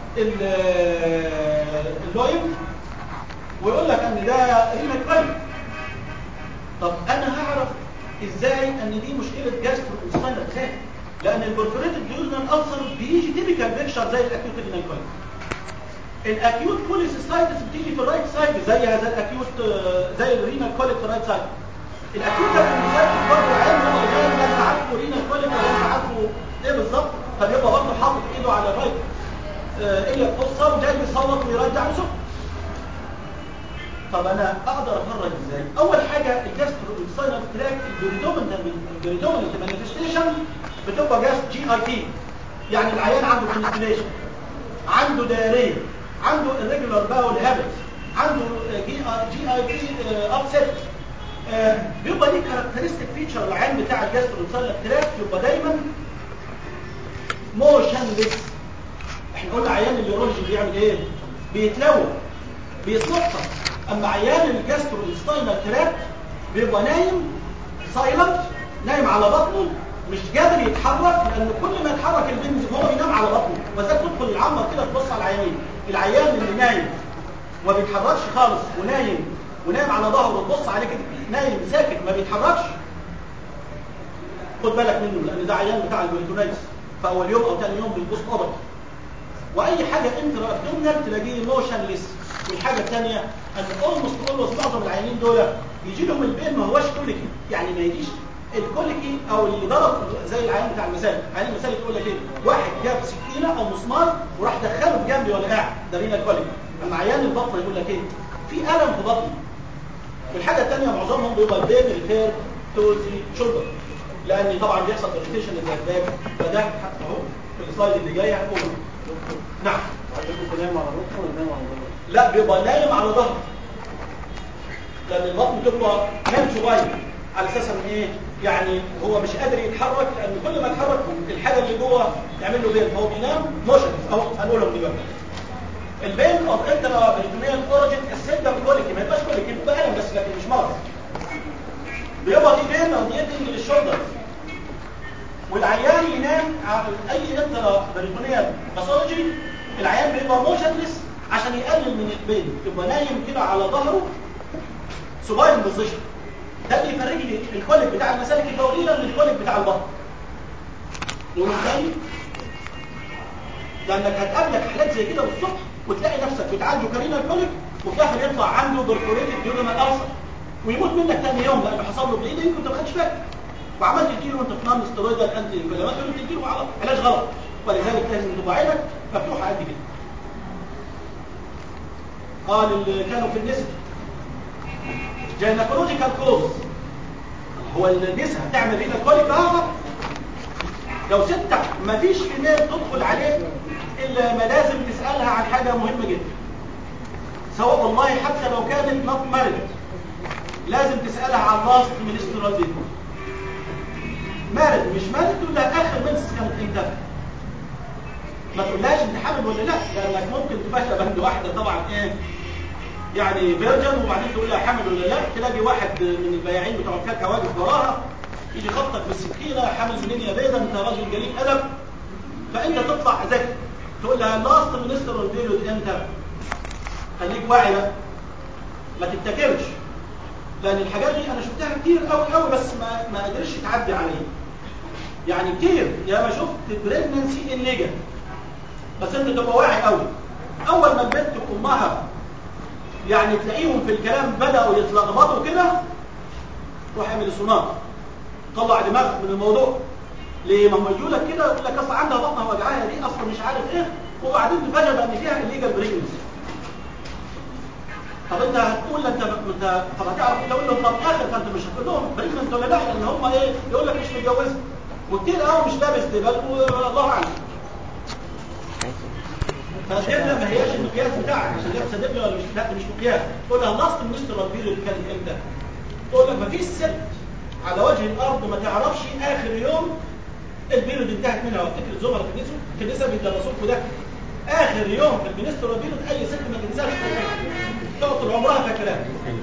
اللويم ويقول لك ان ده رينا كوليك طب انا هعرف ازاي ان دي مشكله جاسترو انستاينال ازاي لان البرفوريتد ديوزنال ألسر بيجي تيبيكال بيكشر زي الاكيوت رينال كوليك الاكيوت كوليسيستايتس بتيجي في الرايت سايد زي هذا الاكيوت زي الرينال كوليك في الرايت سايد الاكيوت كوليسيستايتس برضه عين هو غير لا انت عارفه رينال كوليك ولا انت عارفه ايه بالظبط فبيبقى برضه حاطط ايده على الرايت ايه قصه وجاي بيصوت ويرجع وسكت طب انا اقدر افرج ازاي اول حاجه الجاسترو انساينال تراك البريدومينانت البريدومينانت مانيفستيشن بتبقى جاست جي اي تي يعني العيان عنده كونستيليشن عنده دايريه عنده irregular bowel habits عنده جي جي اي تي ابسيت بيبقى ليه كاركترستيك فيتشر العين بتاع الجاسترو انساينال تراك يبقى دايما موشنلس احنا قلنا عيان اليورولوجي بيعمل ايه بيتلوى بيتنطط اما عيان الجاسترو انستاينال تراك بيبقى نايم سايلنت نايم على بطنه مش قادر يتحرك لان كل ما يتحرك البنز هو ينام على بطنه وذاك تدخل العمر كده تبص على العيانين العيان اللي نايم وما بيتحركش خالص ونايم ونايم على ظهره وتبص عليه كده نايم ساكت ما بيتحركش خد بالك منه لان ده عيان بتاع البريتونايتس في اول يوم او ثاني يوم بالبوست اوبر واي حاجه انترا ابدومينال تلاقيه موشنلس والحاجه الثانيه ان اولموست اولموست معظم العيانين دول يجي لهم البين ما هوش كوليكي يعني ما يجيش الكوليكي او اللي ضرب زي العيان بتاع المثال عيان المثال يقول لك ايه واحد جاب سكينه او مسمار وراح دخله في جنبي وانا قاعد ده رينا كوليكي اما عيان البطن يقول لك ايه في الم في بطني والحاجه الثانيه معظمهم بيبقى البين الفير توزي شولدر لان طبعا بيحصل اريتيشن للاسباب فده حتى اهو في السلايد اللي جاي هقوله نعم
نايم على بطنه ولا نايم على ظهره؟
لا بيبقى نايم على ظهره لان البطن بتبقى نايم شويه على اساس ان ايه يعني هو مش قادر يتحرك لان كل ما يتحرك الحاجه اللي جوه تعمل له بين فهو بينام موشن اهو هنقولهم دلوقتي البين اوف انترا بريتونيال اوريجين السيدم كوليكي ما يبقاش كوليكي بيبقى الم بس لكن مش مرض بيبقى دي بين راديتنج للشولدر والعيان ينام على اي انترا بريتونيال باثولوجي العيان بيبقى موشنلس عشان يقلل من البين يبقى نايم كده على ظهره سوباين بوزيشن ده اللي يفرق لي الكوليك بتاع المسالك البوليه من الكوليك بتاع البطن نقول تاني لانك هتقابلك حالات زي كده بالصبح وتلاقي نفسك بتعالجه كارينا الكوليك وفي الاخر يطلع عنده برفوريتد ديوريمال ألسر ويموت منك تاني يوم لانه حصل له بليدنج وانت ما خدتش بالك وعملت تديله وانت في نون ستيرويدال انتي انفلاماتوري تديله على علاج غلط ولذلك لازم تبقى عينك مفتوحه قد كده قال اللي كانوا في النساء جينيكولوجيكال كوز هو النساء هتعمل رينا كوليك اه لو ستك مفيش فيميل تدخل عليه الا ما لازم تسالها عن حاجه مهمه جدا سواء والله حتى لو كانت نوت مارد لازم تسالها عن لاست منسترال ديت مارد مش مارد تقول لها اخر منسس كانت امتى ما تقولهاش انت حامل ولا لا لانك ممكن تفشل بند واحده طبعا ايه يعني فيرجن وبعدين تقول لها حامل ولا لا تلاقي واحد من البياعين بتوع الفاكهه واقف وراها يجي خبطك بالسكينه حامل منين يا بيضه انت راجل جليل ادب فانت تطلع ذكي تقول لها لاست منستر بيريود امتى خليك واعي بقى ما تتكلش لان الحاجات دي انا شفتها كتير قوي قوي بس ما ما قدرش تعدي عليا يعني كتير يا ما شفت بريجننسي الليجا بس انت تبقى واعي قوي اول ما البنت وامها يعني تلاقيهم في الكلام بداوا يتلخبطوا كده روح اعمل سونار طلع دماغك من الموضوع ليه ما هم يجوا لك كده يقول لك اصل عندها بطنها وجعاها دي اصلا مش عارف ايه وبعدين تفاجئ بان فيها الليجا بريجننسي طب انت هتقول له انت انت طب هتعرف تقول لهم طب اخر فانت مش هتقول لهم بريجننت ولا لا لان هم ايه يقول لك مش متجوزه وكتير قوي مش لابس دبل والله اعلم فالدبله ما هياش المقياس بتاعك عشان لابسه دبله ولا مش لا دي مش مقياس تقول لها لاست مستر بيريود كانت امتى تقول لك ما فيش ست على وجه الارض ما تعرفش اخر يوم البيريود انتهت منها وافتكر الزملاء في النساء في النساء بيدرسوكوا ده اخر يوم في المنستر بيريود اي ست ما تنساش تقعد طول عمرها فاكراه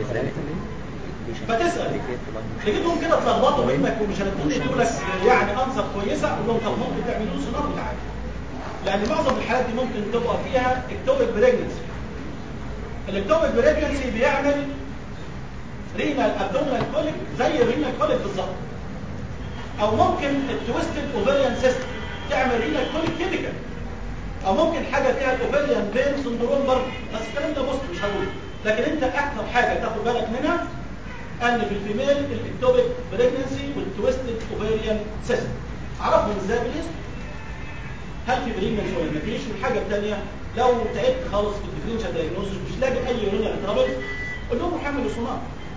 فتسال تجدهم كده تلخبطوا منك ومش هتقول يقول لك يعني انسب كويسه قول لهم طب ممكن تعملوا سونار بتاعك لان معظم الحالات دي ممكن تبقى فيها اكتوبيك بريجنسي الاكتوبيك بريجنسي بيعمل رينال ابدومينال كوليك زي الرينال كوليك بالظبط او ممكن التويستد اوفيريان سيستم تعمل رينال كوليك تيبيكال او ممكن حاجه فيها الاوفيريان بين سندروم برضه بس الكلام ده بص مش هقوله لكن انت اكثر حاجه تاخد بالك منها ان في الفيميل الاكتوبيك بريجنسي والتويستد اوفيريان سيستم اعرفهم ازاي بالاسم هل في بريجنسي ولا مفيش والحاجه الثانيه لو تعبت خالص في الديفرنشال دايجنوستس مش لاقي اي رينال ترابل قول لهم حملوا سونار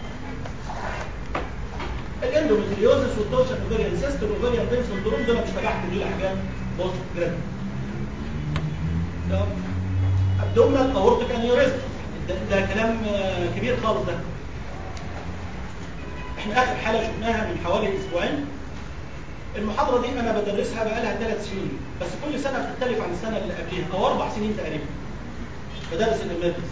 الاندوميتريوزس والتورشن اوفيريان سيست والاوفيريان بين سندروم دول مش فتحت دول حاجات بوست جراد ابدومنال اورتيك انيوريزم ده, ده كلام كبير خالص ده احنا اخر حاله شفناها من حوالي اسبوعين المحاضره دي انا بدرسها بقالها ثلاث سنين بس كل سنه بتختلف عن السنه اللي قبلها او اربع سنين تقريبا بدرس الامبيدنس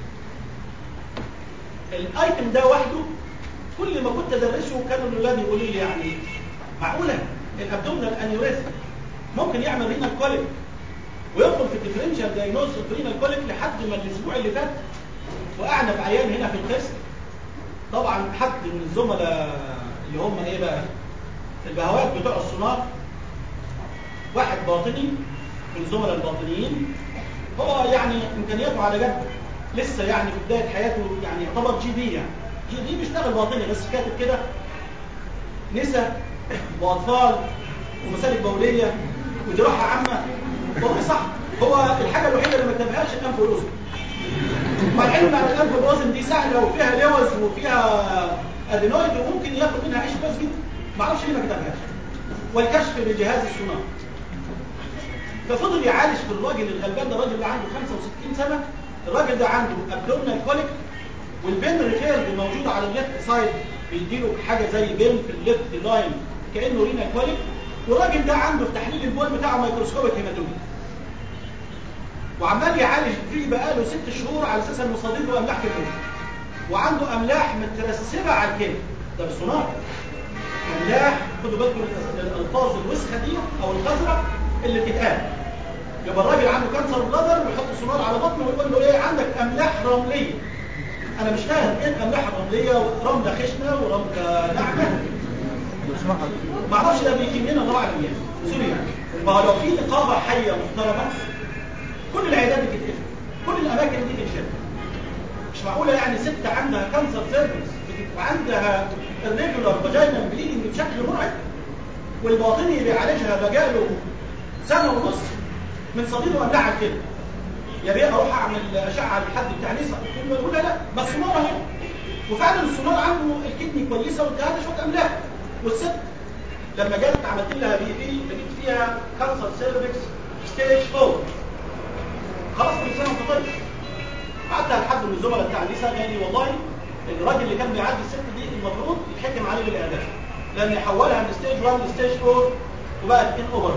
الايتم ده وحده كل ما كنت ادرسه كانوا الاولاد يقولوا لي يعني معقوله الابدومينال انيوريزم ممكن يعمل رينال كوليك ويدخل في الديفرنشال دايجنوستس رينال كوليك لحد ما الاسبوع اللي فات وقعنا في عيان هنا في القسم طبعا حد من الزملاء اللي هم ايه بقى البهوات بتوع السونار واحد باطني من الزملاء الباطنيين هو يعني امكانياته على جد لسه يعني في بدايه حياته يعني يعتبر جي دي يعني جي دي بيشتغل باطني بس كاتب كده نساء واطفال ومسالك بوليه وجراحه عامه والله صح هو الحاجه الوحيده اللي ما كتبهاش الانف والاذن مع العلم ان الانف والاذن دي سهله وفيها لوز وفيها ادينويد وممكن ياخد منها عيش كويس جدا ما اعرفش ليه ما كتبهاش والكشف بجهاز السونار ففضل يعالج في الراجل الغلبان ده الراجل اللي عنده 65 سنه الراجل ده عنده ابدومينال كوليك والبين ريفيرد موجود على الليفت سايد بيديله حاجه زي بين في الليفت لاين كانه رينا كوليك والراجل ده عنده في تحليل البول بتاعه ميكروسكوبيك هيماتومي وعمال يعالج فيه بقاله ست شهور على اساس انه صديق له املاح في البول وعنده املاح مترسبه على الكلى ده بالسونار املاح خدوا بالكم من الالفاظ الوسخه دي او الخزرة اللي بتتقال يبقى الراجل عنده كانسر بلادر ويحط سونار على بطنه ويقول له ايه عندك املاح رمليه انا مش فاهم ايه الاملاح الرمليه رمله خشنه ورمله ناعمه ما اعرفش ده بيجي منين الله اعلم يعني سوري يعني ما هو لو في نقابه حيه محترمه كل العيادات دي تتقفل كل الاماكن دي تتشال مش معقوله يعني ست عندها كانسر سيرفيس وعندها الريجولار فاجينال بليدنج بشكل مرعب والباطني بيعالجها بقاله سنه ونص من صديد واملاح كده يا بيه اروح اعمل اشعه لحد بتاع نسا يقول لا لا بس السونار اهو وفعلا السونار عنده الكدني كويسه واداها شويه املاح والست لما جت عملت لها بي بي لقيت فيها كانسر سيرفكس ستيج 4 خلاص كل سنه وانت طيب قعدت لحد من الزملاء بتاع النساء قال لي والله الراجل اللي كان بيعدي الست دي المفروض يتحكم عليه بالاعدام لان حولها من ستيج 1 لستيج 4 وبقت ان اوفر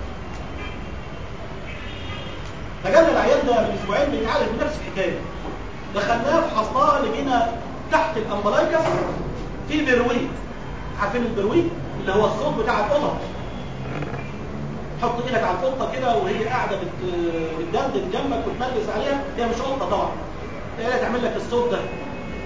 فجالنا العيان ده من اسبوعين بيتعالج بنفس الحكايه دخلناه فحصناه لقينا تحت الامبلايكس في برويك عارفين البرويك اللي هو الصوت بتاع القطط حط ايدك على القطه كده وهي قاعده بت... بتدندن جنبك وتملس عليها هي مش قطه طبعا هي تعمل لك الصوت ده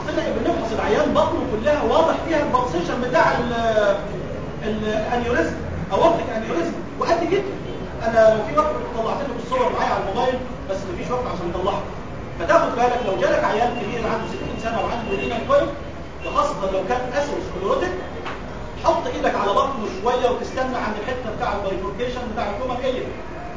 تلاقي بنفحص العيان بطنه كلها واضح فيها البلسيشن بتاع ال- ال- الانيوريزم اورتيك انيوريزم وقد كده انا في وقت طلعت لكم الصور معايا على الموبايل بس مفيش وقت عشان اطلعها فتاخد بالك لو جالك عيان كبير عنده 60 سنه وعنده رينا كويس وخاصه لو كان اسيروسكلوروتيك حط ايدك على بطنه شويه وتستنى عند الحته بتاع البايفوركيشن بتاع الكوما ايه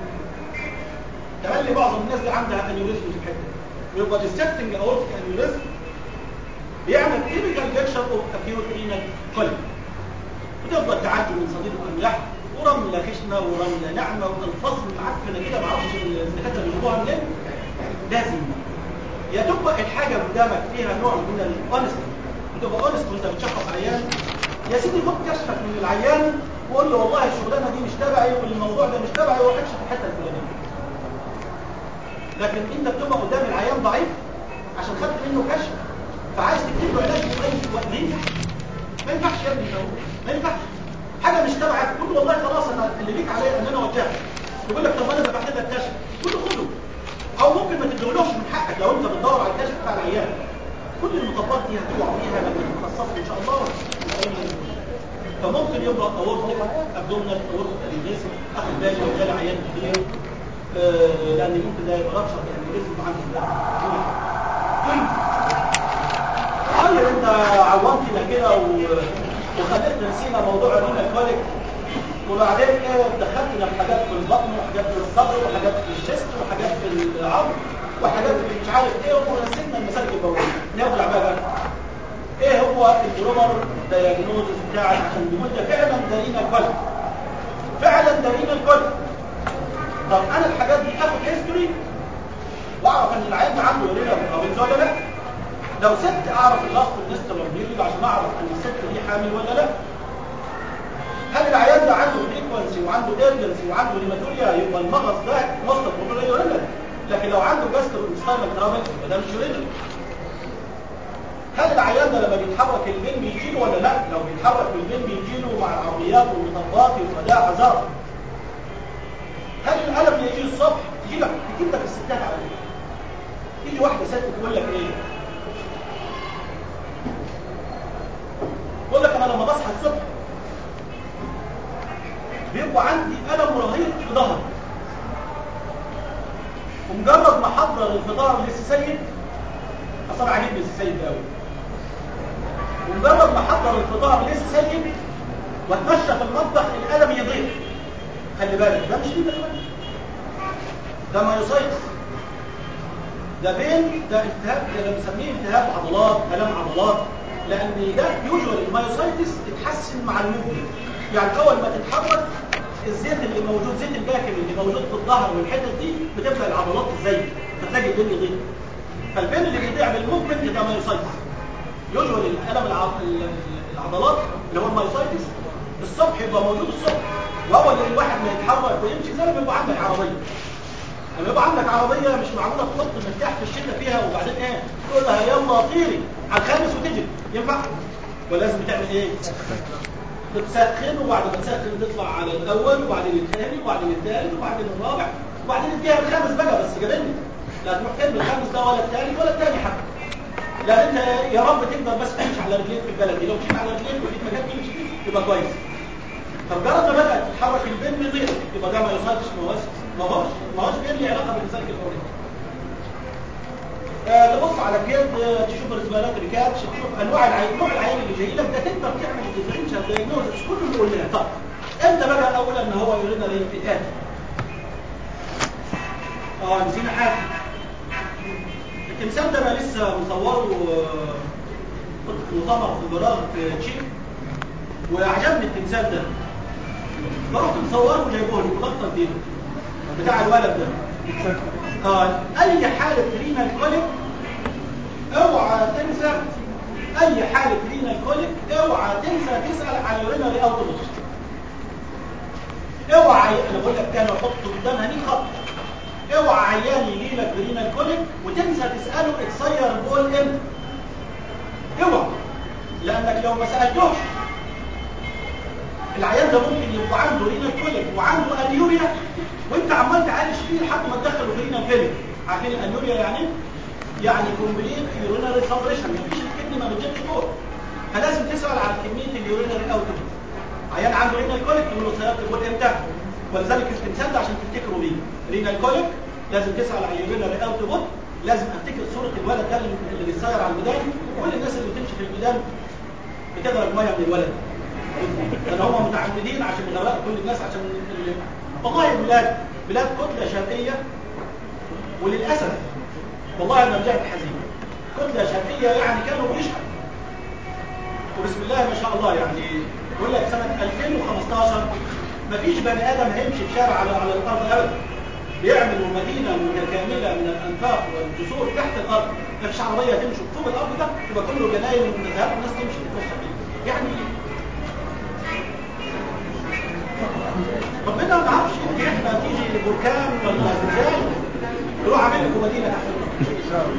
تملي معظم الناس اللي عندها انيوريزم في الحته دي. ويبقى ديسكتنج اورتيك انيوريزم بيعمل تيبيكال جكشن اوف اكيوت رينال كوليك وتفضل تعدي من صديق الاملاح ورمله خشنه ورمله ناعمه والفاظ معفنه كده معرفش الدكاتره بيجيبوها منين لازم يا تبقى الحاجه قدامك فيها نوع من الاونست وتبقى اونست وانت بتشخص عيان يا سيدي خد كشفك من العيان وقول له والله الشغلانه دي مش تبعي والموضوع ده مش تبعي وروح اكشف الحته الفلانيه لكن انت بتبقى قدام العيان ضعيف عشان خدت منه كشف فعايز تكتب له علاج في اي وقت ما ينفعش ما ينفعش يا ابني ده ما ينفعش حاجه مش تبعك تقول له والله خلاص انا اللي ليك عليا ان انا اوجهك يقول لك طب ما انا دفعت لك كشف تقول له خده او ممكن ما تديهولوش من حقك لو انت بتدور على الكشف بتاع العيان كل المطبات دي هتقع فيها لما تتخصص ان شاء الله وتتعلم فممكن يبقى اورتك ابدومينال اورتك انيميزم اخد بالي لو جالي عيان كبير آه، لان ممكن ده يبقى رابشر انيميزم عنده طيب طيب انت عوضتنا كده و- وخليتنا نسينا موضوع الرينا كوليك وبعدين ايه دخلتنا في حاجات في البطن وحاجات في الصدر وحاجات في الشست وحاجات في العظم وحاجات في مش عارف ايه ونسينا المسالك البوليه نرجع بقى ايه هو الجرومر دايجنوزس بتاعك عشان نقول ده فعلا ده رينا كوليك فعلا ده رينا كوليك طب انا الحاجات دي اخد هيستوري واعرف ان العيان ده عنده رينا بروبنز ولا لا لو ست اعرف اللاست والنستر والبيريد عشان اعرف ان الست دي حامل ولا لا هل العيان ده عنده فريكونسي وعنده ايرجنسي وعنده هيماتوريا يبقى المغص ده مصدر بروبلي ولا لا لكن لو عنده جاسترو انستاينال ترابل يبقى ده مش رينال هل العيان ده لما بيتحرك البين بيجيله ولا لا لو بيتحرك البين بيجيله مع العربيات والمطبات يبقى ده عذاب هل الالم اللي يجي الصبح تجي لك تجيب لك الستات على ايه تيجي واحده ست تقول لك ايه تقول لك انا لما بصحى الصبح بيبقى عندي الم رهيب في ظهري ومجرد ما احضر الفطار للسيد اصلا أنا عاجبني السيد ده قوي ومجرد ما احضر الفطار للسيد واتمشى في المطبخ الالم يضيق خلي بالك ده مش كده كمان ده مايوسايتس ده بين ده التهاب ده بنسميه التهاب عضلات الام عضلات لان ده يوجوال المايوسايتس تتحسن مع الموفمنت يعني اول ما تتحرك الزيت اللي موجود زيت الباكل اللي موجود في الظهر والحتت دي بتبدا العضلات تزيد فتلاقي البين يضيق فالبين اللي بيضيع بالموفمنت ده مايوسايتس يوجوال الالم الع- ال- العضلات اللي هو المايوسايتس الصبح يبقى موجود الصبح واول ما الواحد ما يتحرك ويمشي زي ما يبقى عندك عربيه لما يبقى عندك عربيه مش معموله تحط المفتاح في الشتاء فيها وبعدين ايه تقول لها يلا طيري على الخامس وتجري ينفع ولا لازم تعمل ايه بتسخن وبعد ما تسخن تطلع على الاول وبعدين الثاني وبعدين الثالث وبعدين الرابع وبعدين اديها الخامس بقى بس جابني لا تروح ترمي الخامس ده ولا الثالث ولا الثاني حتى لان انت يا رب تقدر بس تمشي على رجليك في البلد دي لو مشيت على رجليك ولقيت مكان تمشي فيه يبقى كويس فمجرد ما بدات تتحرك البين من غيرك يبقى ده ما يصادش ما هوش ما هوش ما هوش بين ليه علاقه بالانسان الفوري آه تبص على كيد آه، تشوف الرسمالات ريكات تشوف انواع العين نوع العين اللي جاي لك ده تقدر تعمل ديفرنشال دايجنوزس كل اللي قلناه طب امتى بقى اقول ان هو يورينا الانفتاح اه نسينا حاجه التمثال ده انا لسه مصوره آه، كنت في مؤتمر في براغ في تشيك وعجبني التمثال ده فرحت مصوره وجايبه لي ملقط دي بتاع الولد ده قال اي حالة رينال كوليك اوعى تنسى اي حالة رينال كوليك اوعى تنسى تسأل عن يورينالي اوتوبوس اوعى انا بقول لك كانوا حط قدامها 100 خط اوعى عيان يجي لك برينال كوليك وتنسى تساله اتصير بول امتى اوعى لانك لو ما سالتوش العيان ده ممكن يبقى عنده رينال كوليك وعنده انيوريا وانت عمال تعالج فيه لحد ما تدخله في رينال فيلم عارفين الانيوريا يعني ايه؟ يعني كومبليت يورينري سبريشن مفيش الكدني ما بتجيبش فوق فلازم تسال على كميه اليورينري اوتبوت عيان عنده رينال كوليك تقول له سيارة تقول امتى ولذلك التمثال ده عشان تفتكروا بيه رينال كوليك لازم تسال على اليورينري اوتبوت لازم افتكر صوره الولد ده اللي بيسير على الميدان كل الناس اللي بتمشي في الميدان بتغرق ميه من الولد لان هم متعمدين عشان يغرقوا كل الناس عشان ال... والله البلاد بلاد كتله شرقيه وللاسف والله انا رجعت حزين كتله شرقيه يعني كانوا بيشحن وبسم الله ما شاء الله يعني يقول لك سنه 2015 مفيش بني ادم هيمشي في شارع على على الارض ابدا بيعملوا مدينه متكامله من الانفاق والجسور تحت الارض مفيش عربيه تمشي فوق الارض ده يبقى كله جناين ومنتزهات والناس تمشي تتوسع فيه يعني ربنا ما نعرفش يمكن احنا تيجي بركان ولا زلزال يروح عامل لكم مدينه تحت الارض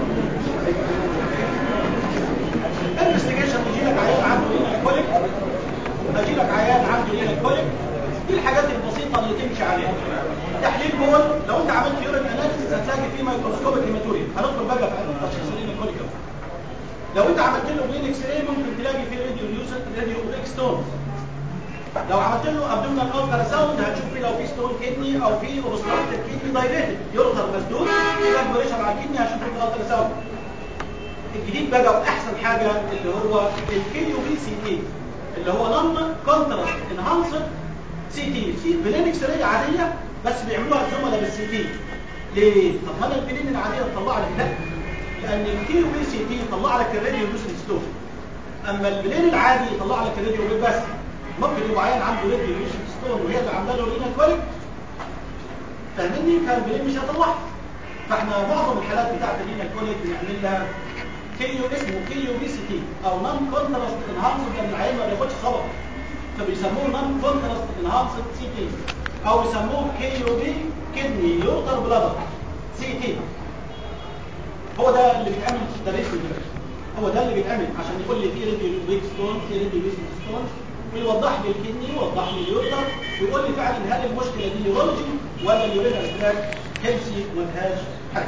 الانفستيجيشن يجي لك عيان عنده رينال كوليك يجي لك عيان عنده رينال كوليك دي الحاجات البسيطه اللي تمشي عليها تحليل بول لو انت عملت يورين اناليسيس هتلاقي فيه مايكروسكوبيك هيماتوريا هندخل بقى في تشخيص الرينال كوليك لو انت عملت له بلين اكس راي ممكن تلاقي فيه راديو نيوسن راديو اوبيك ستونز لو عملت له ابدومينال الترا ساوند هتشوف فيه لو في ستون كدني او في اوبستراكتد كدني دايليتد يرطر مسدود في بريشر على الكدني هشوف في الالترا ساوند الجديد بقى واحسن حاجه اللي هو الكيو بي سي تي اللي هو نون كونتراست انهانسد سي تي سي بلين اكس راي عاديه بس بيعملوها الزملاء بالسي تي ليه؟ طب ما انا البلين العاديه تطلع لك لا لان الكيو بي سي تي يطلع لك الراديو لوسن ستون اما البلين العادي يطلع لك الراديو بيت بس ممكن يبقى عيان عنده راديو لوسن ستون وهي اللي عامله له رينا كواليك فاهمني فالبلين مش هيطلعها فاحنا معظم الحالات بتاعت الرينا كواليك بنعمل لها كيو اسمه كيو بي سي تي او نون كونتراست انهانسد لان العيان ما بياخدش خبر فبيسموه نون كونتراست انهانسد سي تي او يسموه كيو بي كدني يوتر بلادر سي تي هو ده اللي بيتعمل ده ريسك هو ده اللي بيتعمل عشان يقول لي في ريديو بيك ستون في ريديو بيك ستون ويوضح لي الكدني ويوضح لي اليوتر ويقول لي فعلا هل المشكله دي يورولوجي ولا اليورينال تراك هيلسي ما فيهاش حاجه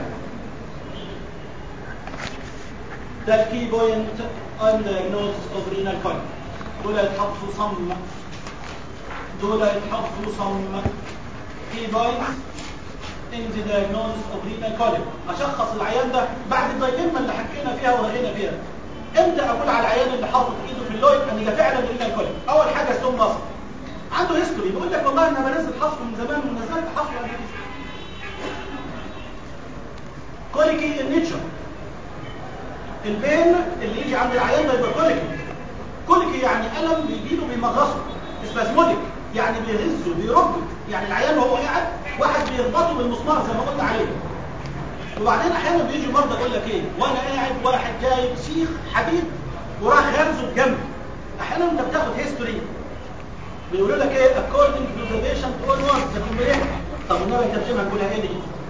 ده الكي بوينت on diagnosis of renal colic دول يتحطوا صم دول يتحطوا صم key points in the diagnosis of renal colic اشخص العيان ده بعد الدايلما اللي حكينا فيها ورغينا فيها امتى اقول على العيان اللي حاطط ايده في اللويد ان ده فعلا رينال كوليك اول حاجه ستون مصر عنده هيستوري بيقول لك والله انا بنزل حصر من زمان ونزلت حصر قبل كده كوليكي النيتشر البين اللي يجي عند العيان ده يبقى كوليكي كوليكي يعني الم بيجيله بيمغصه اسبازموديك يعني بيهزه بيربه يعني العيان وهو قاعد واحد بيربطه بالمسمار زي ما قلت عليه وبعدين احيانا بيجي مرضى يقول لك ايه وانا قاعد واحد جايب سيخ حديد وراح غرزه بجنب احيانا انت بتاخد هيستوري بيقولوا لك ايه according to the patient all was the complaint طب والنبي انت بتفهم هنقولها ايه دي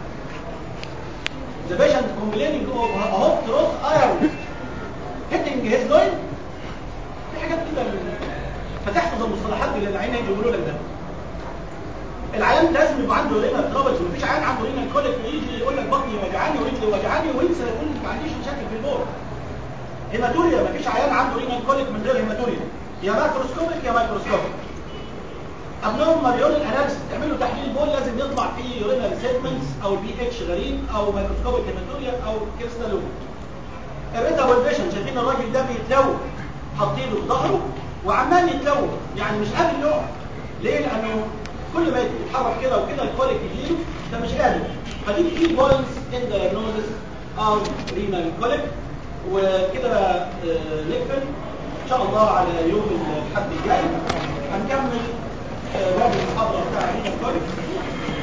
the patient complaining of a hot rod iron hitting his loin في حاجات كده فتحفظ المصطلحات اللي العين هيجي يقولوا لك ده العيان لازم يبقى عنده رينا ترابلز مفيش عيان عنده رينا كوليك ويجي يقول لك بطني وجعاني ورجلي وجعاني وينسى يقول ما عنديش مشاكل في البول هيماتوريا مفيش عيان عنده رينا كوليك من غير هيماتوريا يا مايكروسكوبيك يا مايكروسكوبيك قبلهم ما بيقولوا الاناليسيس تعملوا تحليل بول لازم يطلع فيه يورينال سيجمنتس او البي اتش غريب او مايكروسكوبيك هيماتوريا او كريستالوم الريتا والفيشن شايفين الراجل ده بيتلوى حاطينه في ظهره وعمال يتلوى يعني مش قادر يقع ليه لانه كل ما يتحرك كده وكده الكوليك يجيله ده مش قادر فدي كي بوينتس ان دايجنوزس او رينال كوليك وكده آه، نقفل ان شاء الله على يوم الاحد الجاي هنكمل آه، باقي المحاضره بتاع رينال كوليك